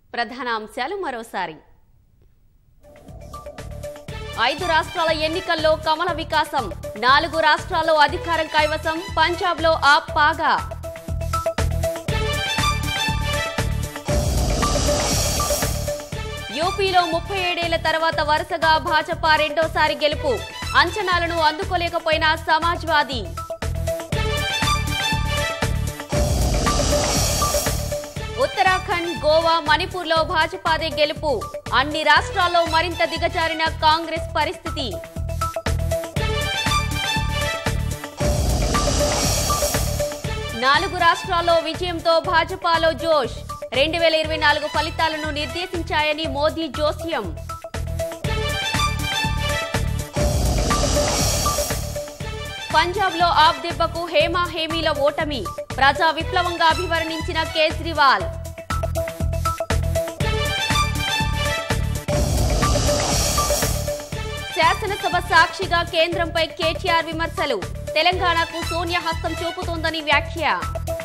ప్రధాన అంశాలు మరోసారి ఐదు రాష్ట్రాల ఎన్నికల్లో కమల వికాసం నాలుగు రాష్ట్రాల్లో అధికారం కైవసం పంజాబ్లో ఆప్ పాగా యూపీలో ముప్పై ఏడేళ్ల తర్వాత వరుసగా భాజపా రెండోసారి గెలుపు అంచనాలను అందుకోలేకపోయిన సమాజ్వాదీ ఉత్తరాఖండ్ గోవా మణిపూర్లో భాజపాదే గెలుపు అన్ని రాష్ట్రాల్లో మరింత దిగజారిన కాంగ్రెస్ పరిస్థితి నాలుగు రాష్ట్రాల్లో విజయంతో భాజపాలో జోష్ రెండు వేల ఇరవై నాలుగు ఫలితాలను నిర్దేశించాయని మోదీ జోస్యం పంజాబ్లో ఆప్ దెబ్బకు హేమా హేమీల ఓటమి ప్రజా విప్లవంగా అభివర్ణించిన కేజ్రీవాల్ శాసనసభ సాక్షిగా కేంద్రంపై కేటీఆర్ విమర్శలు తెలంగాణకు సోనియా హస్తం చూపుతోందని వ్యాఖ్య